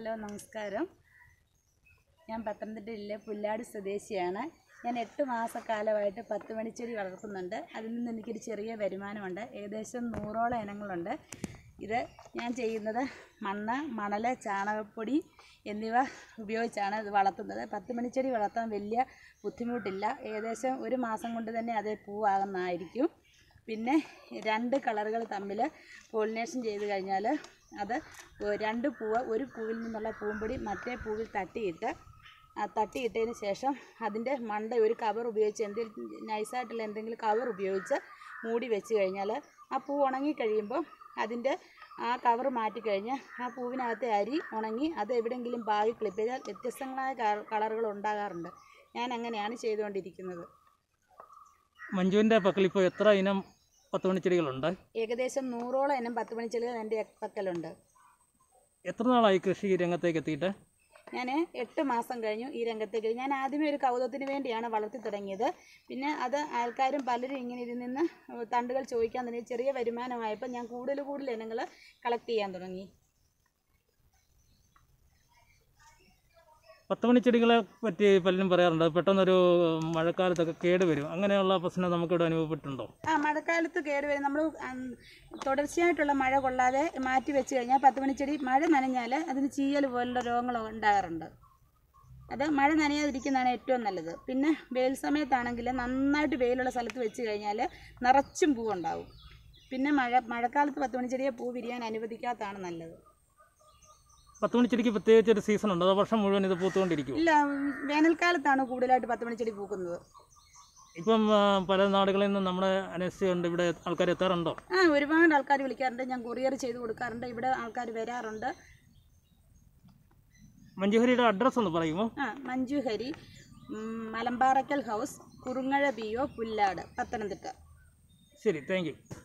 hello നമസ്കാരം ഞാൻ പത്തനംതിട്ട ജില്ലയിലെ പുല്ലാട് സ്വദേശിയാണ് ഞാൻ എട്ട് മാസക്കാലമായിട്ട് പത്ത് മണിച്ചെടി വളർത്തുന്നുണ്ട് അതിൽ നിന്ന് എനിക്കൊരു ചെറിയ വരുമാനമുണ്ട് ഏകദേശം നൂറോളം ഇനങ്ങളുണ്ട് ഇത് ഞാൻ ചെയ്യുന്നത് മണ്ണ് മണൽ ചാണകപ്പൊടി എന്നിവ ഉപയോഗിച്ചാണ് ഇത് വളർത്തുന്നത് പത്ത് മണിച്ചെടി വളർത്താൻ വലിയ ബുദ്ധിമുട്ടില്ല ഏകദേശം ഒരു മാസം കൊണ്ട് തന്നെ അതേ പൂവാകുന്നതായിരിക്കും പിന്നെ രണ്ട് കളറുകൾ തമ്മിൽ പോളിനേഷൻ ചെയ്ത് കഴിഞ്ഞാൽ അത് ഒ- രണ്ട് പൂവ് ഒരു പൂവിൽ നിന്നുള്ള പൂമ്പൊടി മറ്റേ പൂവിൽ തട്ടിയിട്ട് ആ തട്ടിയിട്ടതിന് ശേഷം അതിൻ്റെ മണ്ട ഒരു കവർ ഉപയോഗിച്ച് എന്തെങ്കിലും നൈസായിട്ടുള്ള എന്തെങ്കിലും കവർ ഉപയോഗിച്ച് മൂടി വെച്ച് കഴിഞ്ഞാൽ ആ പൂ ഉണങ്ങി കഴിയുമ്പോൾ അതിൻ്റെ ആ കവർ മാറ്റിക്കഴിഞ്ഞ് ആ പൂവിനകത്തെ അരി ഉണങ്ങി അത് എവിടെയെങ്കിലും ബാഗി ക്ലിപ്പ് ചെയ്താൽ വ്യത്യസ്തങ്ങളായ കളറുകൾ ഉണ്ടാകാറുണ്ട് ഞാൻ അങ്ങനെയാണ് ചെയ്തുകൊണ്ടിരിക്കുന്നത് മഞ്ജുവിൻ്റെ പക്കൽ ഇപ്പോൾ എത്ര ഇനം പത്ത് മണിച്ചെടികളുണ്ട് ഏകദേശം നൂറോളം ഇനം പത്ത് മണിച്ചെടികൾ എൻ്റെ പക്കലുണ്ട് എത്ര നാളായി കൃഷി രംഗത്തേക്ക് എത്തിയിട്ട് ഞാൻ എട്ട് മാസം കഴിഞ്ഞു ഈ രംഗത്തേക്ക് ഞാൻ ആദ്യമേ ഒരു കൗതുകത്തിന് വേണ്ടിയാണ് വളർത്തി തുടങ്ങിയത് പിന്നെ അത് ആൾക്കാരും പലരും ഇങ്ങനെ ഇതിൽ നിന്ന് തണ്ടുകൾ ചോദിക്കാൻ തുടങ്ങി ചെറിയ വരുമാനമായപ്പോൾ ഞാൻ കൂടുതൽ കൂടുതൽ ഇനങ്ങൾ കളക്ട് ചെയ്യാൻ തുടങ്ങി പത്ത് മണിച്ചെടികളെ പറ്റി പലരും പറയാറുണ്ട് പെട്ടെന്നൊരു മഴക്കാലത്തൊക്കെ കേട് വരും അങ്ങനെയുള്ള പ്രശ്നം നമുക്കിവിടെ അനുഭവപ്പെട്ടിട്ടുണ്ടോ ആ മഴക്കാലത്ത് കയറി വരും നമ്മൾ തുടർച്ചയായിട്ടുള്ള മഴ കൊള്ളാതെ മാറ്റി വെച്ച് കഴിഞ്ഞാൽ പത്ത് മണിച്ചെടി മഴ നനഞ്ഞാൽ അതിന് ചീയൽ പോലുള്ള രോഗങ്ങൾ ഉണ്ടാകാറുണ്ട് അത് മഴ നനയാതിരിക്കുന്നതാണ് ഏറ്റവും നല്ലത് പിന്നെ വെയിൽ സമയത്താണെങ്കിൽ നന്നായിട്ട് വെയിലുള്ള സ്ഥലത്ത് വെച്ച് കഴിഞ്ഞാൽ നിറച്ചും പൂവുണ്ടാവും പിന്നെ മഴ മഴക്കാലത്ത് പത്ത് മണിച്ചെടിയെ പൂ വിരിയാൻ അനുവദിക്കാത്തതാണ് നല്ലത് പത്ത് മണിച്ചെടിക്ക് പ്രത്യേകിച്ച് ഒരു സീസൺ ഉണ്ട് അതോ വർഷം മുഴുവൻ ഇത് പൂത്തുകൊണ്ടിരിക്കും ഇല്ല ഉം, വേനൽക്കാലത്താണ് കൂടുതലായിട്ട് പത്ത് മണിച്ചെടി പൂക്കുന്നത് ഇപ്പം ആ, പല നാടുകളിൽ നിന്നും നമ്മുടെ അന്വേഷിച്ചുകൊണ്ട് ഇവിടെ ആൾക്കാർ എത്താറുണ്ടോ ആ ഒരുപാട് ആൾക്കാർ വിളിക്കാറുണ്ട് ഞാൻ കൊറിയർ ചെയ്ത് കൊടുക്കാറുണ്ട് ഇവിടെ ആൾക്കാർ വരാറുണ്ട് മഞ്ജുഹരിയുടെ അഡ്രസ്സ് ഒന്ന് പറയുമോ ആ മഞ്ജു ഹരി ഉം, Malamparakkal house Kurungazha P O Pullad Pathanamthitta ശരി താങ്ക് യു